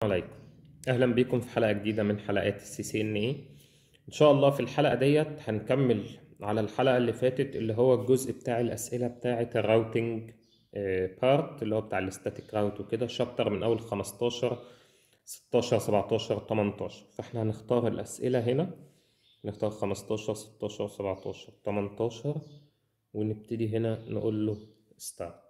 عليكم اهلا بيكم في حلقه جديده من حلقات السي سي ان اي ان شاء الله في الحلقه ديت هنكمل على الحلقه اللي فاتت اللي هو الجزء بتاع الاسئله بتاعه الراوتنج بارت اللي هو بتاع الاستاتيك راوت وكده شابتر من اول 15 16 17 18 فاحنا هنختار الاسئله هنا نختار 15 16 17 18 ونبتدي هنا نقول له ستارت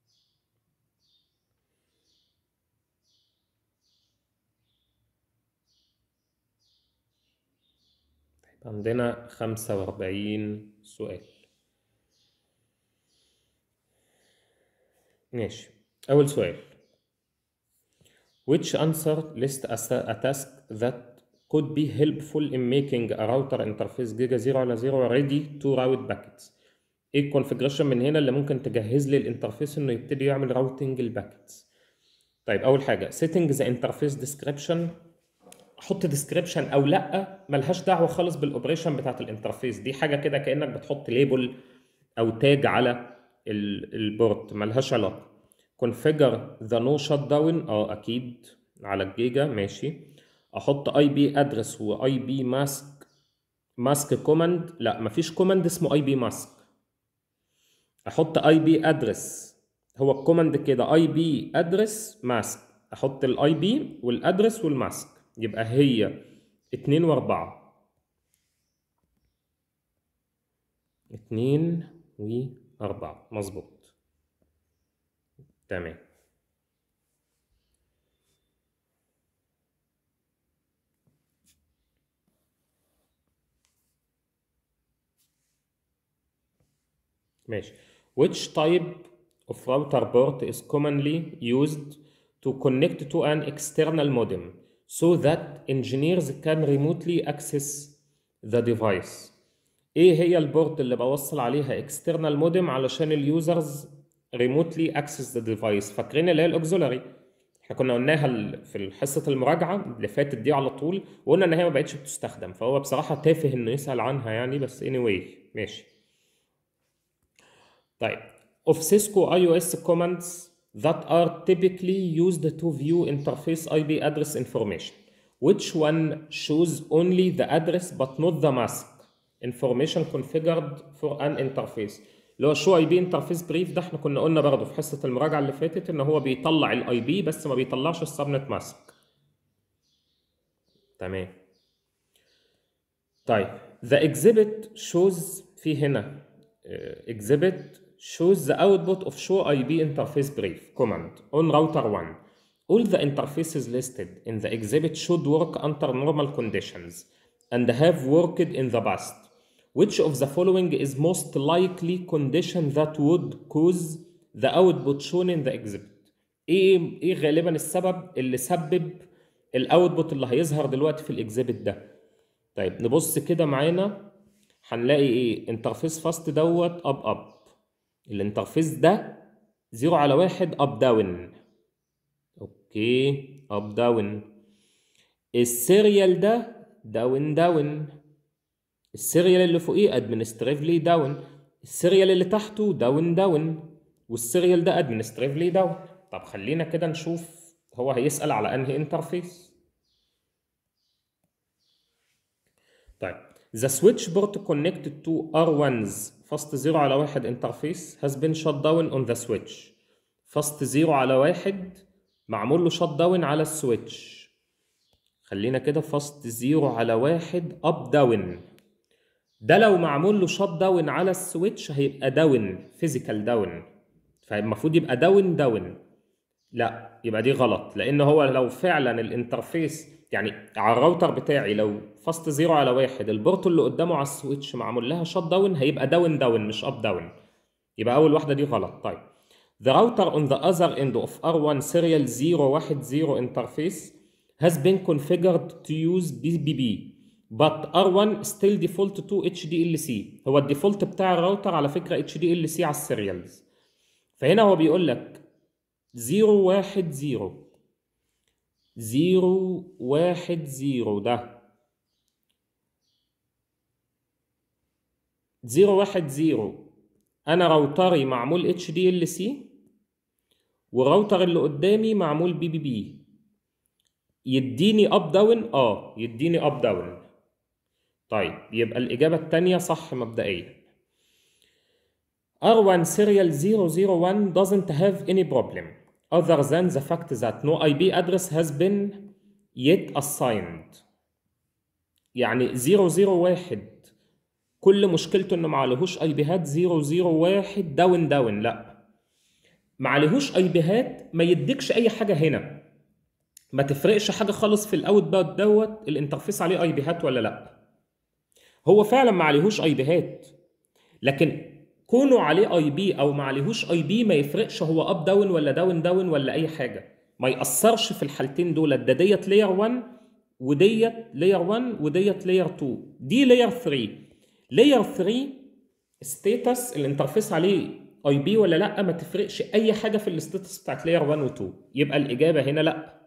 عندنا خمسة وأربعين سؤال ماشي أول سؤال Which answer list a, a task that could be helpful in making a router interface جيجا 0 على 0 ready to route packets ايه الكونفجريشن من هنا اللي ممكن تجهز لي الانترفيس انه يبتدي يعمل راوتنج الباكتس طيب اول حاجه setting the interface description احط ديسكريبشن او لا ملهاش دعوه خالص بالاوبريشن بتاعت الانترفيس دي حاجه كده كانك بتحط ليبل او تاج على البورت ملهاش علاقه كونفيجر ذا نو شات داون اه اكيد على الجيجا ماشي احط اي بي ادرس واي بي ماسك ماسك كوماند لا مفيش كوماند اسمه اي بي ماسك احط اي بي ادرس هو الكوماند كده اي بي ادرس ماسك احط الاي بي والادرس والماسك يبقى هي اتنين واربعة اتنين واربعة مظبوط تمام ماشي which type of router port is commonly used to connect to an external modem so that engineers can remotely access the device ايه هي البورت اللي بوصل عليها external modem علشان اليوزرز remotely access the device فاكرين اللي هي الاوكسولاري احنا كنا قلناها في حصه المراجعه اللي فاتت دي على طول وقلنا ان هي ما بقتش بتستخدم فهو بصراحه تافه انه يسال عنها يعني بس anyway ماشي طيب of Cisco iOS commands that are typically used to view interface IP address information. Which one shows only the address but not the mask information configured for an interface؟ اللي هو شو اي بي انترفيس بريف ده احنا كنا قلنا برضه في حصه المراجعه اللي فاتت ان هو بيطلع الاي بي بس ما بيطلعش السبنت ماسك. تمام. طيب the exhibit shows في هنا uh, exhibit shows the output of show IP interface brief command on router 1. All the interfaces listed in the exhibit should work under normal conditions and have worked in the past. Which of the following is most likely condition that would cause the output shown in the exhibit؟ ايه ايه غالبا السبب اللي سبب الاوتبوت اللي هيظهر دلوقتي في الاكزيبت ده؟ طيب نبص كده معانا هنلاقي ايه؟ انترفيس فاست دوت اب اب الانترفيس ده زيرو على واحد اب داون اوكي اب داون السيريال ده داون داون السيريال اللي فوقيه ادمنستريفلي داون السيريال اللي تحته داون داون والسيريال ده ادمنستريفلي داون طب خلينا كده نشوف هو هيسأل على انهي انترفيس طيب The switch port connected to R1's fast 0 على 1 interface has been shut down on the switch. fast 0 على 1 معمول له shut down على السويتش. خلينا كده fast 0 على 1 up down. ده لو معمول له shut down على السويتش هيبقى داون فيزيكال داون. فالمفروض يبقى داون داون. لا يبقى دي غلط لان هو لو فعلا الانترفيس يعني على الراوتر بتاعي لو فاست زيرو على واحد البورت اللي قدامه على السويتش معمول لها شات داون هيبقى داون داون مش اب داون يبقى اول واحده دي غلط طيب The router on the other end of R1 serial 010 interface has been configured to use BBB but R1 still default to HDLC هو الديفولت بتاع الراوتر على فكرة HDLC على السيريالز فهنا هو بيقول لك 010 زيرو واحد زيرو ده زيرو واحد زيرو أنا راوتري معمول اتش دي ال سي والراوتر اللي قدامي معمول بي بي بي يديني اب داون اه يديني اب داون طيب يبقى الإجابة التانية صح مبدئيا R1 serial 001 doesn't have any problem other than the fact that no IP address has been yet assigned يعني 001 كل مشكلته انه ما عليهوش اي بيهات 001 داون داون لا ما عليهوش اي بيهات ما يديكش اي حاجه هنا ما تفرقش حاجه خالص في الاوت باوت دوت الانترفيس عليه اي بيهات ولا لا هو فعلا ما عليهوش اي بيهات لكن كونه عليه اي بي او ما عليهوش اي بي ما يفرقش هو اب داون ولا داون داون ولا اي حاجه ما ياثرش في الحالتين دول ده ديت لاير 1 وديت لاير 1 وديت لاير 2 دي لاير 3 لاير 3 ستيتس الانترفيس عليه اي بي ولا لا ما تفرقش اي حاجه في الستيتس بتاعت لاير 1 و 2 يبقى الاجابه هنا لا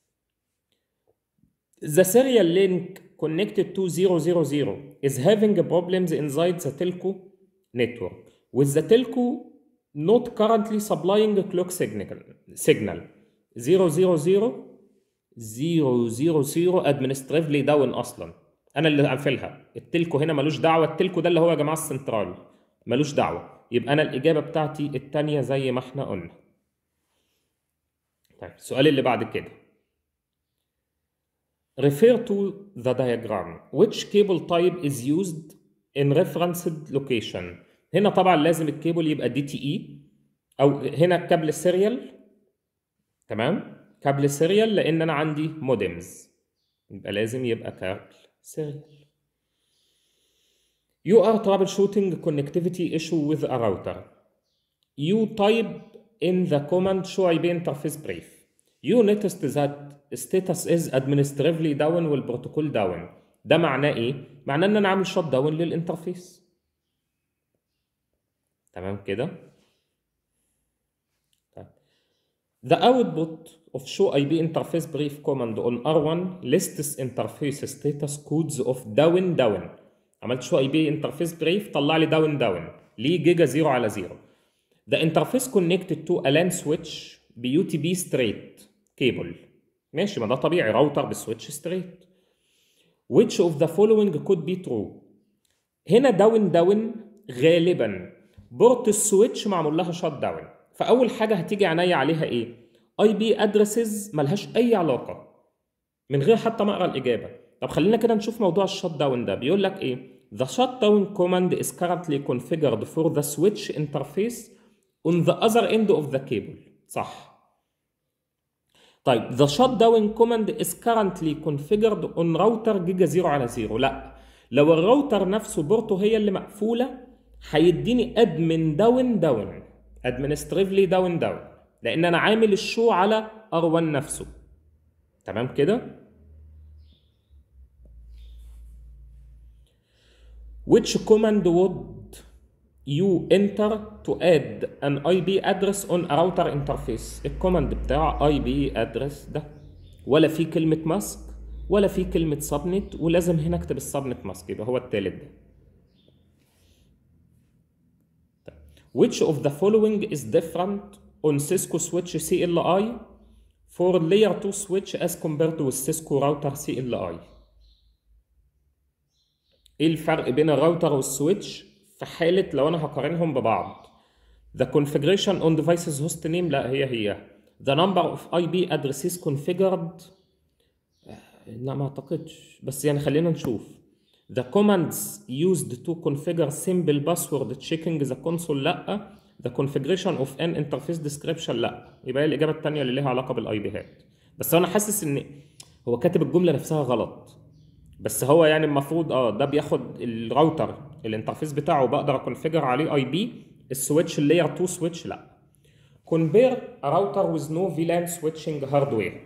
The serial link connected to 000 is having problems inside the telco network with the telco not currently supplying a clock signal signal 000 000 administratively down اصلا انا اللي قافلها التلكو هنا ملوش دعوه التلكو ده اللي هو يا جماعه السنترال ملوش دعوه يبقى انا الاجابه بتاعتي الثانيه زي ما احنا قلنا طيب السؤال اللي بعد كده refer to the diagram which cable type is used in referenced location هنا طبعا لازم الكيبل يبقى دي تي اي او هنا كابل سيريال تمام كابل سيريال لان انا عندي مودمز يبقى لازم يبقى كابل سيريال You are troubleshooting connectivity issue with a router. You type in the command show IP interface brief. You noticed that status is administratively down والبروتوكول down. ده معناه ايه؟ معناه ان انا عامل شوت داون للانترفيس. تمام كده؟ طيب. The output of show IP interface brief command on R1 lists interface status codes of down down. عملت شو اي بي انترفيس بريف طلع لي داون داون ليه جيجا 0 على 0 The interface connected to a LAN switch بيو تي بي ستريت كيبل ماشي ما ده طبيعي راوتر بالسويتش ستريت which of the following could be true هنا داون داون غالبا بورت السويتش معمول لها شات داون فاول حاجه هتيجي عينيا عليها ايه اي بي ادرسز ملهاش اي علاقه من غير حتى ما اقرا الاجابه طب خلينا كده نشوف موضوع الشات داون ده بيقول لك ايه The shutdown command is currently configured for the switch interface on the other end of the cable صح طيب the shutdown command is currently configured on router جيجا 0 على 0 لا لو الراوتر نفسه بورته هي اللي مقفوله هيديني admin down down administratively down down لان انا عامل الشو على R1 نفسه تمام كده which command would you enter to add an IP address on a router interface الكوماند بتاع IP address ده ولا في كلمة ماسك ولا في كلمة سبنت ولازم هنا اكتب السبنت ماسك يبقى هو التالت ده Which of the following is different on Cisco switch CLI for layer 2 switch as compared with Cisco router CLI؟ ايه الفرق بين الراوتر والسويتش في حالة لو انا هقارنهم ببعض The configuration on devices host name لا هي هي The number of IP addresses configured لا ما اعتقدش بس يعني خلينا نشوف The commands used to configure simple password checking the console لا The configuration of an interface description لا يبقى هي الإجابة التانية اللي ليها علاقة بالاي بيهات بس أنا حاسس إن هو كاتب الجملة نفسها غلط بس هو يعني المفروض اه ده بياخد الراوتر الانترفيس بتاعه بقدر اكونفيجر عليه اي بي السويتش اللاير 2 سويتش لا compare a router with no VLAN switching hardware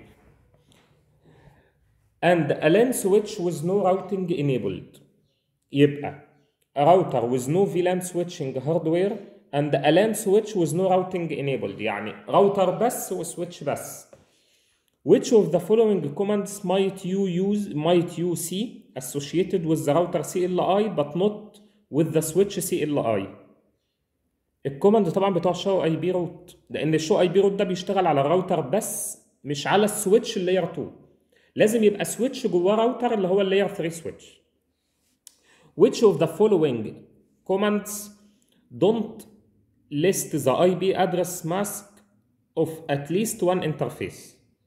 and a LAN switch with no routing enabled يبقى a router with no VLAN switching hardware and a LAN switch with no routing enabled يعني راوتر بس وسويتش بس Which of the following commands might you use might you see associated with the router CLI but not with the switch CLI؟ الكوماند طبعا بتاع شو اي بي روت لان الشو اي بي روت ده بيشتغل على الراوتر بس مش على السويتش اللاير 2 لازم يبقى سويتش جواه راوتر اللي هو اللاير 3 سويتش which of the following commands don't list the IP address mask of at least one interface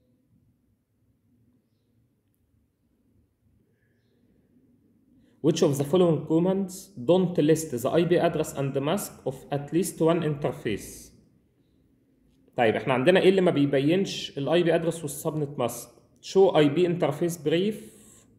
Which of the following commands don't list the IP address and the mask of at least one interface? طيب احنا عندنا ايه اللي ما بيبينش الاي بي ادرس والسبنت ماسك؟ شو اي بي انترفيس بريف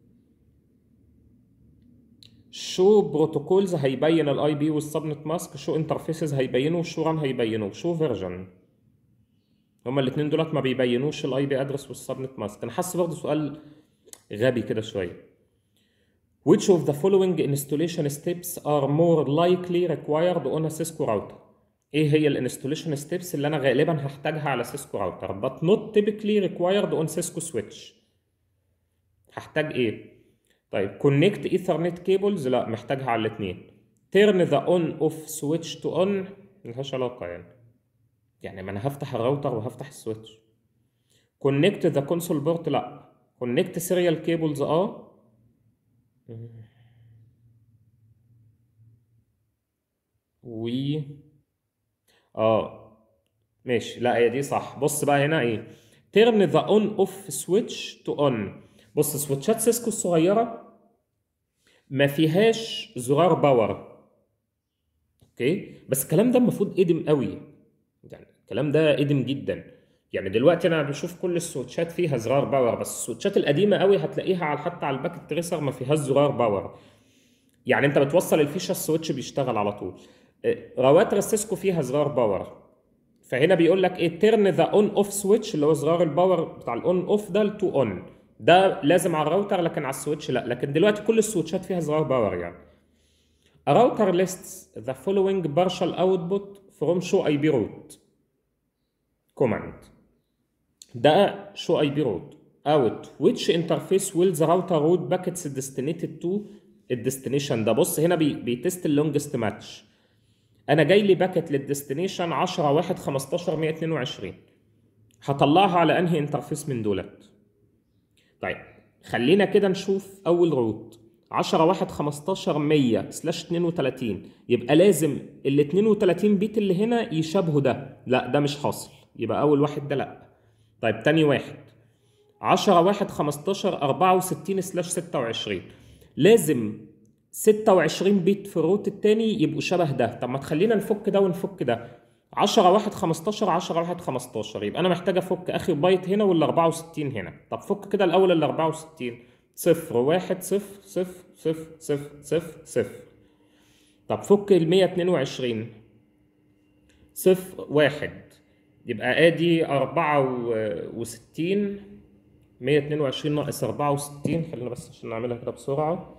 شو بروتوكولز هيبين الاي بي والسبنت ماسك شو انترفيسز هيبينوا شو ران هيبينوا شو فيرجن هما الاثنين دولت ما بيبينوش الاي بي ادرس والسبنت ماسك انا حاسس برضه سؤال غبي كده شويه Which of the following installation steps are more likely required on a Cisco router? ايه هي الانستوليشن ستيبس اللي انا غالبا هحتاجها على سيسكو راوتر but not typically required on Cisco switch هحتاج ايه طيب connect ethernet cables لا محتاجها على الاثنين turn the on off switch to on ملهاش علاقة يعني يعني ما انا هفتح الراوتر وهفتح السويتش connect the console port لا connect serial cables اه و اه ماشي لا هي دي صح بص بقى هنا ايه turn the on off switch to on بص سويتشات سيسكو الصغيره ما فيهاش زرار باور اوكي بس الكلام ده المفروض قديم قوي يعني الكلام ده قديم جدا يعني دلوقتي انا بشوف كل السويتشات فيها زرار باور بس السويتشات القديمه قوي هتلاقيها على حتى على الباكت تريسر ما فيهاش زرار باور يعني انت بتوصل الفيشه السويتش بيشتغل على طول رواتر السيسكو فيها زرار باور فهنا بيقول لك ايه تيرن ذا اون اوف سويتش اللي هو زرار الباور بتاع الاون اوف ده تو اون ده لازم على الراوتر لكن على السويتش لا لكن دلوقتي كل السويتشات فيها زرار باور يعني A router lists the following partial output from show IP route command ده show IP route out which interface will the router route packets destinated to الديستنيشن ده بص هنا بي بيتست اللونجست ماتش انا جاي لي باكت للديستنيشن 10 1 15 122 هطلعها على انهي انترفيس من دولت طيب خلينا كده نشوف اول روت 10 1 15 100 سلاش 32 يبقى لازم ال 32 بيت اللي هنا يشابهوا ده لا ده مش حاصل يبقى اول واحد ده لا طيب تاني واحد 10 1 15 64 سلاش 26 لازم 26 بيت في الروت التاني يبقوا شبه ده طب ما تخلينا نفك ده ونفك ده 10 1 15 10 1 15 يبقى انا محتاج افك اخر بايت هنا ولا 64 هنا طب فك كده الاول ال 64 صفر واحد صفر صفر صفر صفر صفر صفر طب فك ال 122 صفر واحد يبقى ادي 64 122 ناقص 64 خلينا بس عشان نعملها كده بسرعة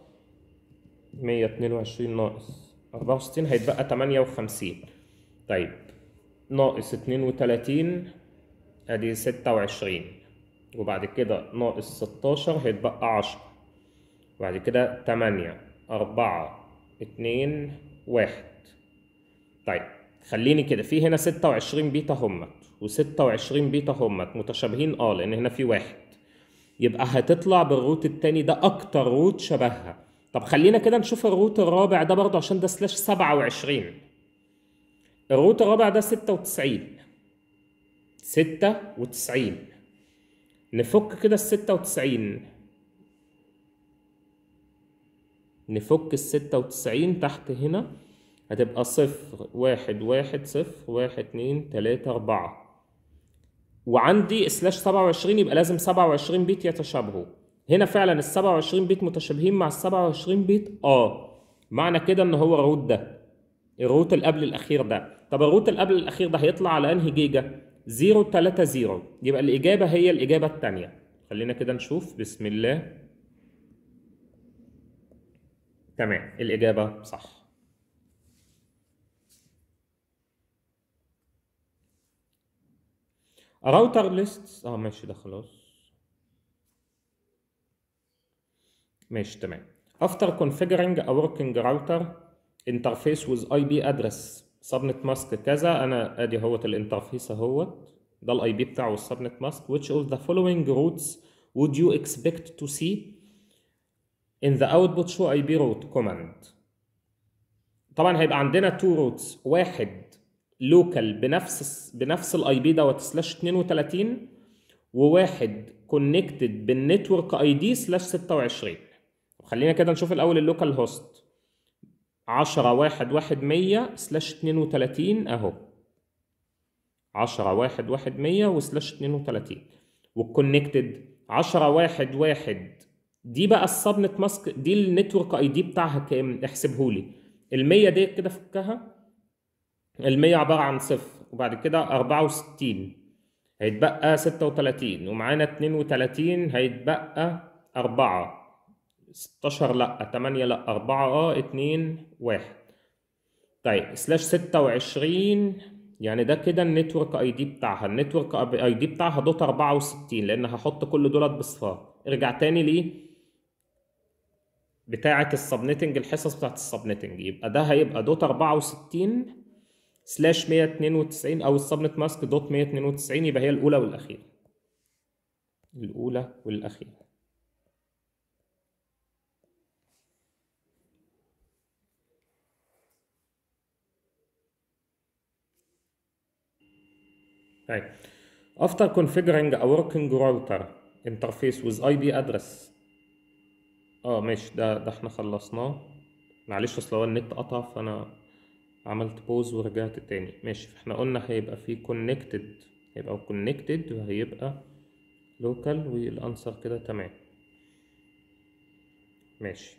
122 ناقص 64 هيتبقى 58 طيب ناقص 32 ادي 26 وبعد كده ناقص 16 هيتبقى 10 وبعد كده 8 4 2 1 طيب خليني كده في هنا 26 بيتا همت و26 بيتا همت متشابهين اه لان هنا في واحد يبقى هتطلع بالروت التاني ده اكتر روت شبهها طب خلينا كده نشوف الروت الرابع ده برضه عشان ده سلاش 27 الروت الرابع ده 96 96 نفك كده ال 96 نفك ال 96 تحت هنا هتبقى صفر واحد واحد صفر واحد اتنين تلاتة أربعة وعندي سلاش 27 يبقى لازم 27 بيت يتشابهوا هنا فعلا ال 27 بيت متشابهين مع ال 27 بيت اه معنى كده ان هو الروت ده الروت اللي قبل الاخير ده طب الروت اللي قبل الاخير ده هيطلع على انهي جيجا 030 يبقى الاجابه هي الاجابه الثانيه خلينا كده نشوف بسم الله تمام الاجابه صح راوتر ليست اه ماشي ده خلاص ماشي تمام after configuring a working router interface with IP address subnet mask كذا انا ادي اهوت الانترفيس اهوت ده الاي بي بتاعه السبنت ماسك which of the following routes would you expect to see in the output show IP route command طبعا هيبقى عندنا two routes واحد لوكال بنفس بنفس الاي بي دوت سلاش 32 وواحد كونكتد بالنتورك اي دي سلاش 26 خلينا كده نشوف الاول اللوكال هوست 10 1 1 100 سلاش 32 اهو 10 1 1 100 وسلاش 32 والكونكتد 10 1 1 دي بقى السبنت ماسك دي النتورك اي دي بتاعها كام احسبه لي ال 100 ديت كده فكها ال 100 عباره عن صفر وبعد كده 64 هيتبقى 36 ومعانا 32 هيتبقى 4 16 لا 8 لا 4 اه 2 1 طيب سلاش 26 يعني ده كده النتورك اي دي بتاعها النتورك اي دي بتاعها دوت 64 لان هحط كل دولت بصفار ارجع تاني ليه بتاعة السبنيتنج الحصص بتاعة السبنيتنج يبقى ده هيبقى دوت 64 سلاش 192 او السبنت ماسك دوت 192 يبقى هي الاولى والاخيره الاولى والاخيره طيب after configuring a working router interface with IP address اه ماشي ده ده احنا خلصناه معلش اصل هو النت قطع فانا عملت بوز ورجعت تاني ماشي فاحنا قلنا هيبقى في كونكتد هيبقى كونكتد وهيبقى لوكال والانسر كده تمام ماشي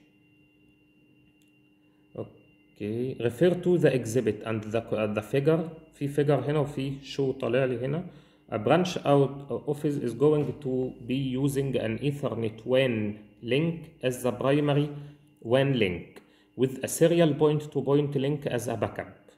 اوكي refer to the exhibit and the, the figure في figure هنا وفي show طالع لي هنا a branch out office is going to be using an ethernet WAN link as the primary WAN link with a serial point to point link as a backup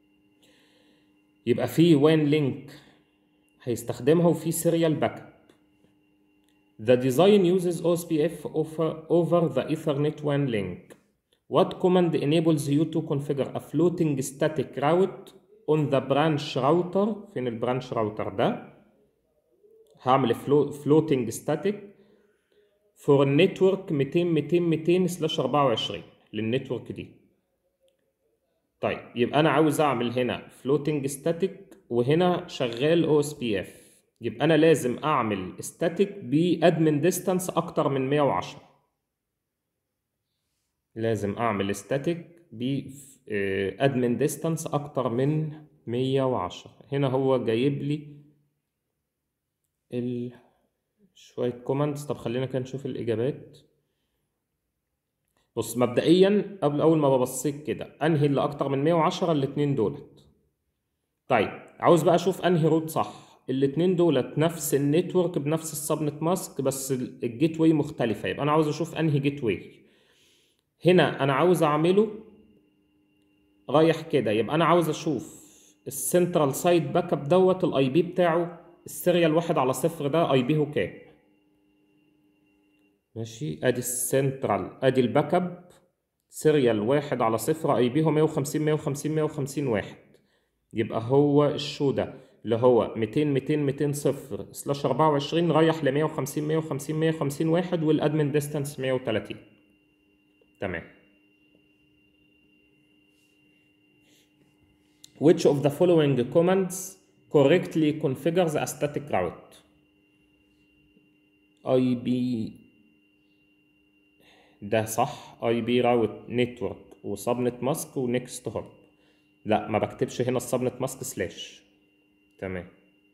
يبقى في WAN link هيستخدمها وفي serial backup The design uses OSPF over, over the Ethernet WAN link. What command enables you to configure a floating static route on the branch router فين البرانش راوتر ده هعمل floating static for network 200 200 200 سلاش 24 للنتورك دي طيب يبقى انا عاوز اعمل هنا floating static وهنا شغال OSPF يبقى انا لازم اعمل static بادمن ديستانس اكتر من 110 لازم اعمل static بادمن ديستانس اكتر من 110 هنا هو جايب لي ال شوية كوماندز طب خلينا كده نشوف الإجابات بص مبدئيا قبل أول ما ببصيت كده أنهي اللي أكتر من 110 الاتنين دولت طيب عاوز بقى أشوف أنهي روت صح الاتنين دولت نفس النتورك بنفس السبنت ماسك بس الجيت واي مختلفة يبقى أنا عاوز أشوف أنهي جيت واي هنا أنا عاوز أعمله رايح كده يبقى أنا عاوز أشوف السنترال سايد باك اب دوت الاي بي بتاعه السيريال واحد على صفر ده اي بي هو كام ماشي ادي السنترال ادي الباك اب سيريال واحد على صفر اي بي هو 150 150 150 واحد يبقى هو الشو ده اللي هو 200 200 200 صفر سلاش 24 رايح ل 150 150 150 واحد والادمن ديستانس 130 تمام which of the following commands correctly configures a static route IP ده صح IP route network وسبنت ماسك ونكست هوب لا ما بكتبش هنا السبنت ماسك سلاش تمام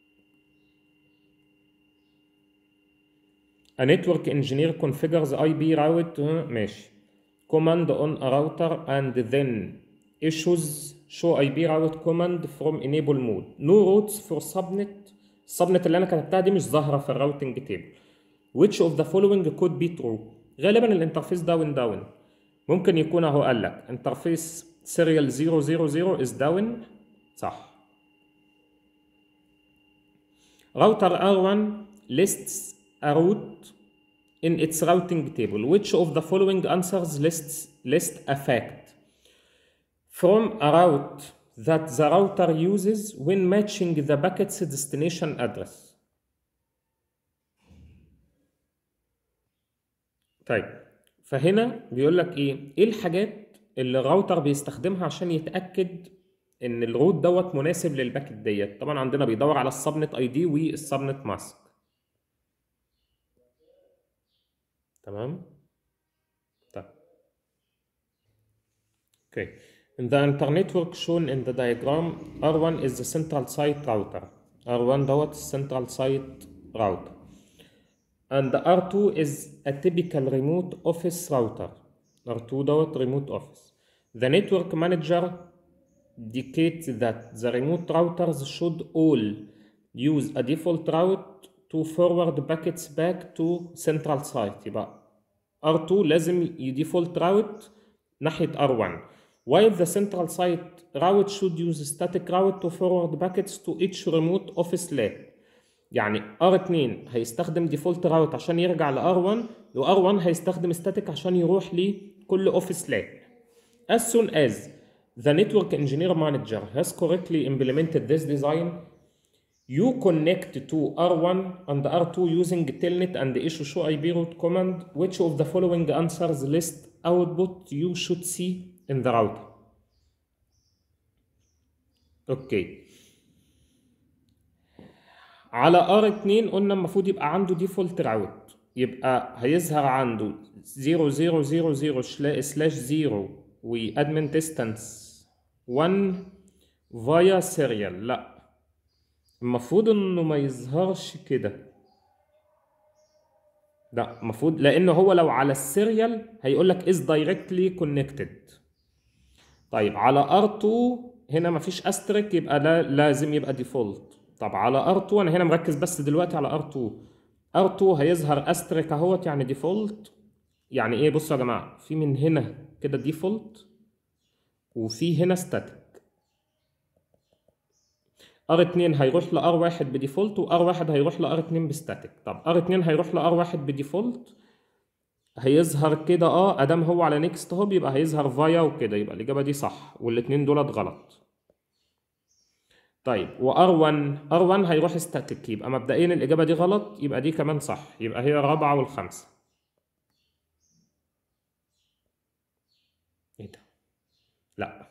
A network engineer configures IP route ماشي command on a router and then issues show IP route command from enable mode no routes for subnet السبنت اللي انا كتبتها دي مش ظاهره في الراوتنج تيبل which of the following could be true غالبا الانترفيس داون داون ممكن يكون اهو قال لك انترفيس سيريال 000 is down صح router R1 lists a route in its routing table which of the following answers lists list a fact from a route that the router uses when matching the packet's destination address. طيب فهنا بيقول لك ايه ايه الحاجات اللي الراوتر بيستخدمها عشان يتاكد ان الروت دوت مناسب للباكت ديت طبعا عندنا بيدور على السبنت اي دي والسبنت ماسك تمام طيب okay in the internetwork shown in the diagram R1 is the central site router R1 دوت central site router and R2 is a typical remote office router R2 دوت remote office the network manager dictates that the remote routers should all use a default route to forward packets back to central site يبقى R2 لازم يديفولت راوت ناحية R1 while the central site route should use static route to forward packets to each remote office LAN يعني R2 هيستخدم ديفولت راوت عشان يرجع ل R1 و R1 هيستخدم static عشان يروح لكل office LAN as soon as the network engineer manager has correctly implemented this design you connect to R1 and R2 using telnet and issue show IP route command which of the following answers list output you should see in the router اوكي على R2 قلنا المفروض يبقى عنده ديفولت راوت يبقى هيظهر عنده 0000 سلاش 0 وادمن ديستانس 1 فايا سيريال لا المفروض انه ما يظهرش كده لا المفروض لانه هو لو على السيريال هيقول لك is directly connected طيب على R2 هنا مفيش استريك يبقى لا لازم يبقى ديفولت طب على R2 انا هنا مركز بس دلوقتي على R2 R2 هيظهر استريك اهوت يعني ديفولت يعني ايه بصوا يا جماعه في من هنا كده ديفولت وفي هنا ستاتيك R2 هيروح ل R1 بديفولت و R1 هيروح ل R2 بستاتيك طب R2 هيروح ل R1 بديفولت هيظهر كده اه ادام هو على نيكست هوب يبقى هيظهر فايا وكده يبقى الاجابه دي صح والاتنين دولت غلط طيب و R1 R1 هيروح ستاتيك يبقى مبدئيا الاجابه دي غلط يبقى دي كمان صح يبقى هي الرابعه والخامسه ايه ده لا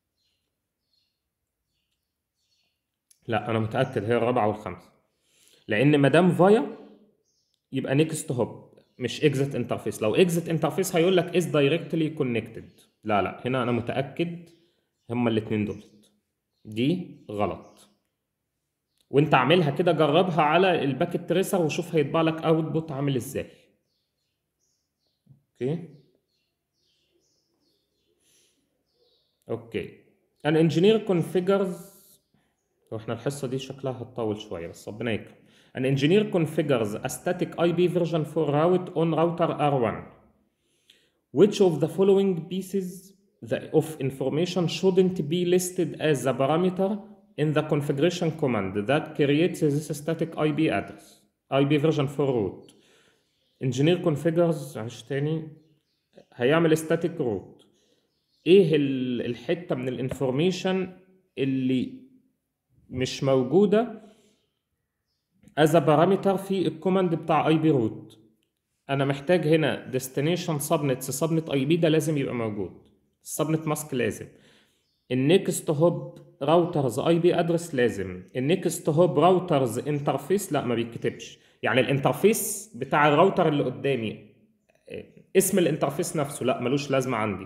لا انا متاكد هي الرابعه والخامسه لان ما دام فايا يبقى نيكست هوب مش اكزit انترفيس لو اكزit انترفيس هيقول لك از دايركتلي كونكتد لا لا هنا انا متاكد هما الاثنين دول دي غلط وانت اعملها كده جربها على الباكت تريسر وشوف هيطبع لك اوتبوت عامل ازاي اوكي اوكي an engineer configures واحنا الحصه دي شكلها هتطول شويه بس ربنا يكرم An engineer configures a static IP version for route on router R1. Which of the following pieces of information shouldn't be listed as a parameter in the configuration command that creates this static IP address, IP version for route? Engineer configures معلش تاني هيعمل static route. ايه الحته من الانفورميشن اللي مش موجوده as a parameter في الكوماند بتاع اي بي روت انا محتاج هنا destination subnets subnet اي بي ده لازم يبقى موجود السبنت ماسك لازم النكست هوب راوترز اي بي ادرس لازم النكست هوب راوترز انترفيس لا ما بيتكتبش يعني الانترفيس بتاع الراوتر اللي قدامي اسم الانترفيس نفسه لا ملوش لازمه عندي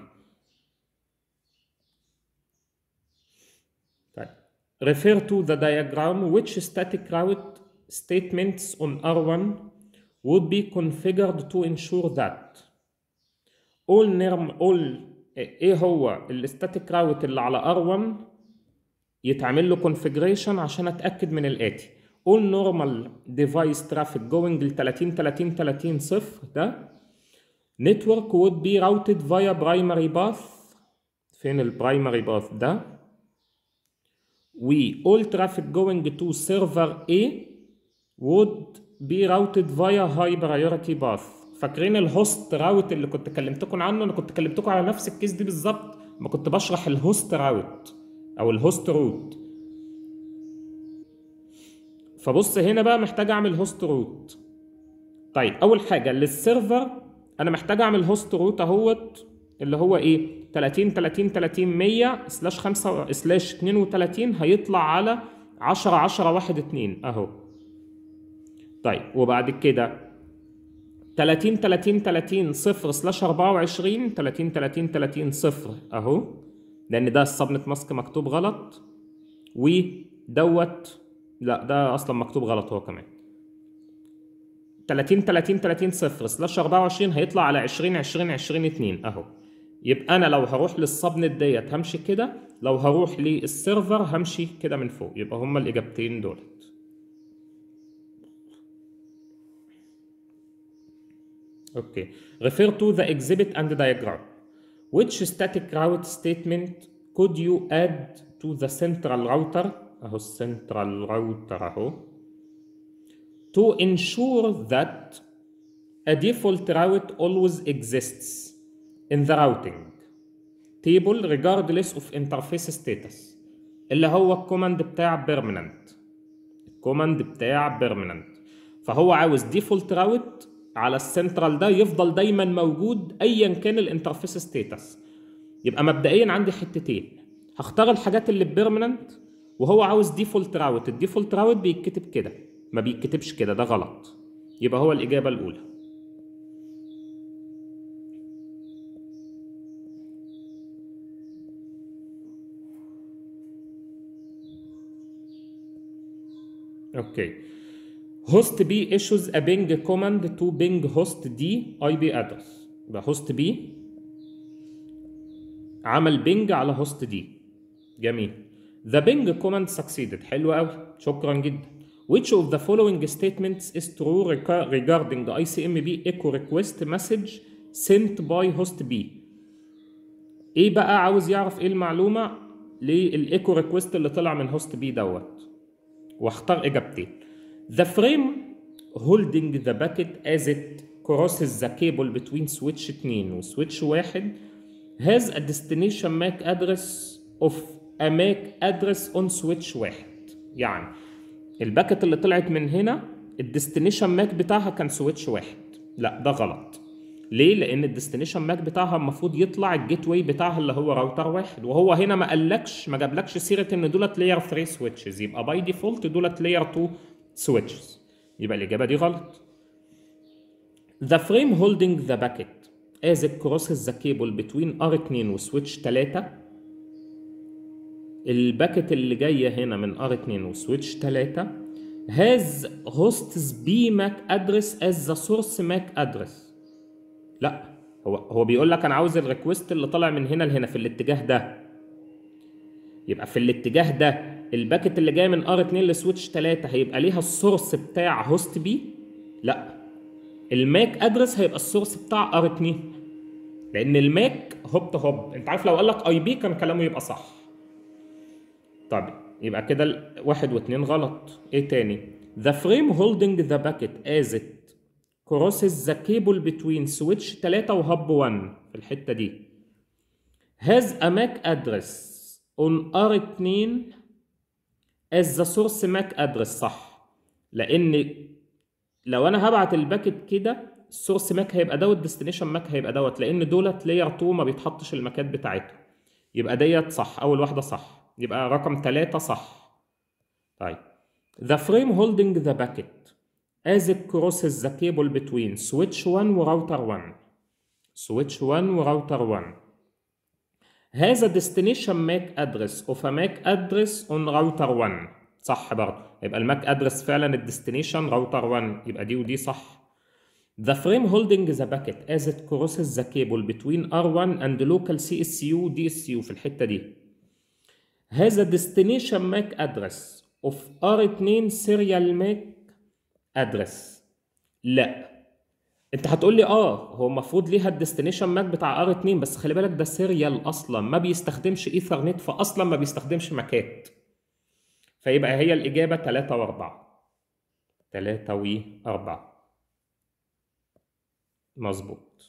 طيب refer to the diagram which static route statements on R1 would be configured to ensure that all norm all ايه هو الستاتيك راوت اللي على R1 يتعمل له configuration عشان اتاكد من الاتي all normal device traffic going ل 30 30 30 صفر ده network would be routed via primary path فين البرايمري باث ده و all traffic going to server A would be routed via high priority path فاكرين الهوست راوت اللي كنت كلمتكم عنه انا كنت كلمتكم على نفس الكيس دي بالظبط ما كنت بشرح الهوست راوت او الهوست روت فبص هنا بقى محتاج اعمل هوست روت طيب اول حاجه للسيرفر انا محتاج اعمل هوست روت اهوت اللي هو ايه 30 30 30 100 سلاش 5 سلاش 32 هيطلع على 10 10 1 2 اهو طيب وبعد كده 30 30 30 0 سلاش 24 30 30 30 0 اهو لان ده السبنت ماسك مكتوب غلط ودوت لا ده اصلا مكتوب غلط هو كمان 30 30 30 0 سلاش 24 هيطلع على 20 20 20 2 اهو يبقى انا لو هروح للسبنت ديت همشي كده لو هروح للسيرفر همشي كده من فوق يبقى هما الاجابتين دولت اوكي refer to the exhibit and diagram which static route statement could you add to the central router اهو السنترال راوتر اهو to ensure that a default route always exists in the routing table regardless of interface status اللي هو الكوماند بتاع permanent الكوماند بتاع permanent فهو عاوز default route على السنترال ده يفضل دايما موجود ايا كان الانترفيس ستاتس يبقى مبدئيا عندي حتتين هختار الحاجات اللي بيرمننت وهو عاوز ديفولت راوت الديفولت راوت بيتكتب كده ما بيتكتبش كده ده غلط يبقى هو الاجابه الاولى اوكي host B issues a ping command to ping host D IP address يبقى host B عمل بينج على host D جميل the ping command succeeded حلو قوي شكرا جدا which of the following statements is true rega- regarding the ICMP echo request message sent by host B ايه بقى عاوز يعرف ايه المعلومه للايكو ريكوست اللي طلع من هوست بي دوت واختار اجابتين The frame holding the bucket as it crosses the cable between switch 2 و switch 1 has a destination MAC address of a MAC address on switch 1 يعني الباكت اللي طلعت من هنا الديستنيشن ماك بتاعها كان سويتش واحد لا ده غلط ليه؟ لأن الديستنيشن ماك بتاعها المفروض يطلع الجيت واي بتاعها اللي هو راوتر واحد وهو هنا ما قالكش ما جابلكش سيرة إن دولت لاير 3 سويتشز يبقى باي ديفولت دولت لاير 2 switches يبقى الإجابة دي غلط The frame holding the bucket as it crosses the cable between R2 و switch 3 الباكت اللي جاية هنا من R2 و switch 3 has host's B MAC address as the source MAC address لا هو هو بيقول لك انا عاوز الريكوست اللي طالع من هنا لهنا في الاتجاه ده يبقى في الاتجاه ده الباكت اللي جايه من ار 2 لسويتش 3 هيبقى ليها السورس بتاع هوست بي لا الماك ادرس هيبقى السورس بتاع ار 2 لان الماك هوب تو هوب انت عارف لو قال لك اي بي كان كلامه يبقى صح طب يبقى كده ال- واحد واثنين غلط ايه تاني the frame holding the bucket as it crosses the cable between switch 3 وهب 1 في الحته دي has a MAC address on R2 as the source MAC address صح لان لو انا هبعت الباكت كده السورس ماك هيبقى دوت ديستنيشن ماك هيبقى دوت لان دولت لاير 2 ما بيتحطش الماكات بتاعتهم يبقى ديت صح اول واحده صح يبقى رقم 3 صح طيب the frame holding the bucket as it crosses the cable between switch 1 و router 1 switch 1 و router 1 has a destination MAC address of a MAC address on router 1 صح برضه يبقى الماك ادرس فعلا الديستنيشن راوتر 1 يبقى دي ودي صح The frame holding the bucket as it crosses the cable between R1 and local CSU DSU في الحتة دي has a destination MAC address of R2 serial MAC address لا انت هتقول لي اه هو المفروض ليها الديستنيشن ماك بتاع ار 2 بس خلي بالك ده سيريال اصلا ما بيستخدمش ايثرنت فاصلا ما بيستخدمش ماكات فيبقى هي الاجابه 3 و4 3 و4 مظبوط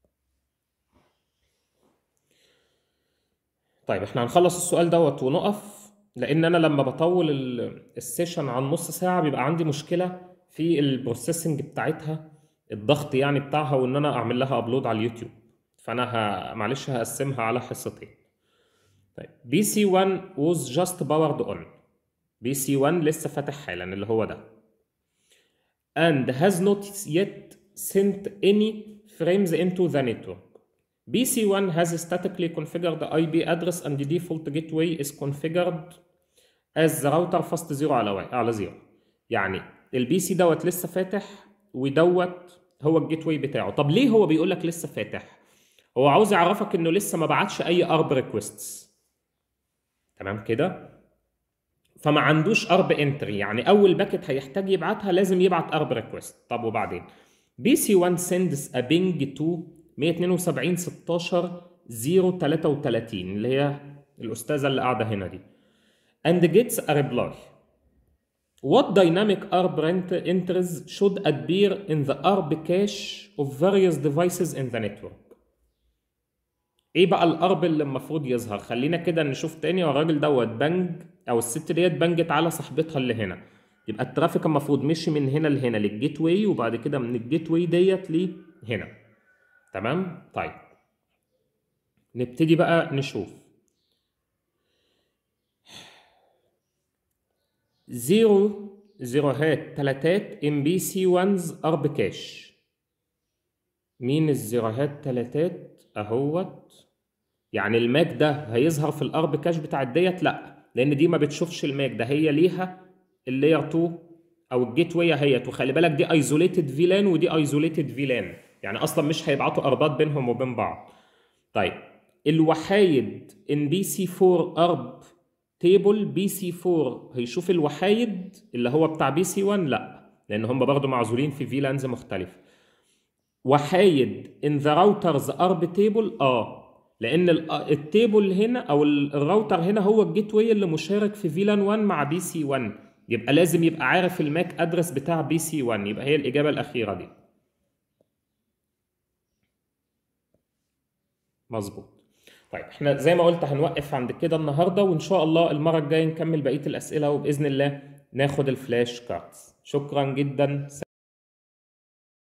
طيب احنا هنخلص السؤال دوت ونقف لان انا لما بطول ال- السيشن عن نص ساعه بيبقى عندي مشكله في البروسيسنج بتاعتها الضغط يعني بتاعها وان انا اعمل لها ابلود على اليوتيوب فانا ه... معلش هقسمها على حصتين طيب بي سي 1 was just powered on بي سي 1 لسه فاتح حالا اللي هو ده and has not yet sent any frames into the network BC1 has statically configured the IP address and the default gateway is configured as the router fast 0 على على 0 يعني البي سي دوت لسه فاتح ودوت هو الجيت واي بتاعه طب ليه هو بيقول لك لسه فاتح هو عاوز يعرفك انه لسه ما بعتش اي ارب ريكويستس تمام كده فما عندوش ارب انتري يعني اول باكت هيحتاج يبعتها لازم يبعت ارب ريكويست طب وبعدين بي سي 1 sends a ping to 172 16 033 اللي هي الاستاذه اللي قاعده هنا دي and gets a reply What dynamic ARP entries should appear in the ARP cache of various devices in the network ايه بقى الارب اللي المفروض يظهر خلينا كده نشوف تاني الراجل دوت بنج او الست ديت بنجت على صاحبتها اللي هنا يبقى الترافيك المفروض مشي من هنا لهنا للجيت واي وبعد كده من الجيت واي ديت لهنا تمام طيب نبتدي بقى نشوف زيرو زيروهات تلاتات ام بي سي 1 ارب كاش مين الزيروهات تلاتات اهوت يعني الماك ده هيظهر في الارب كاش بتاع ديت لا لان دي ما بتشوفش الماك ده هي ليها اللاير 2 او الجيت واي اهيت وخلي بالك دي ايزوليتد فيلان ودي ايزوليتد فيلان يعني اصلا مش هيبعتوا ارباط بينهم وبين بعض طيب الوحايد ان بي سي 4 ارب تيبل بي سي 4 هيشوف الوحايد اللي هو بتاع بي سي 1 لا لان هم برضه معزولين في فيلانز مختلفه وحايد ان ذا راوترز ارب تيبل اه لان التيبل هنا او الراوتر هنا هو الجيت واي اللي مشارك في فيلان 1 مع بي سي 1 يبقى لازم يبقى عارف الماك ادرس بتاع بي سي 1 يبقى هي الاجابه الاخيره دي مظبوط طيب احنا زي ما قلت هنوقف عند كده النهارده وان شاء الله المره الجايه نكمل بقيه الاسئله وباذن الله ناخد الفلاش كاردز شكرا جدا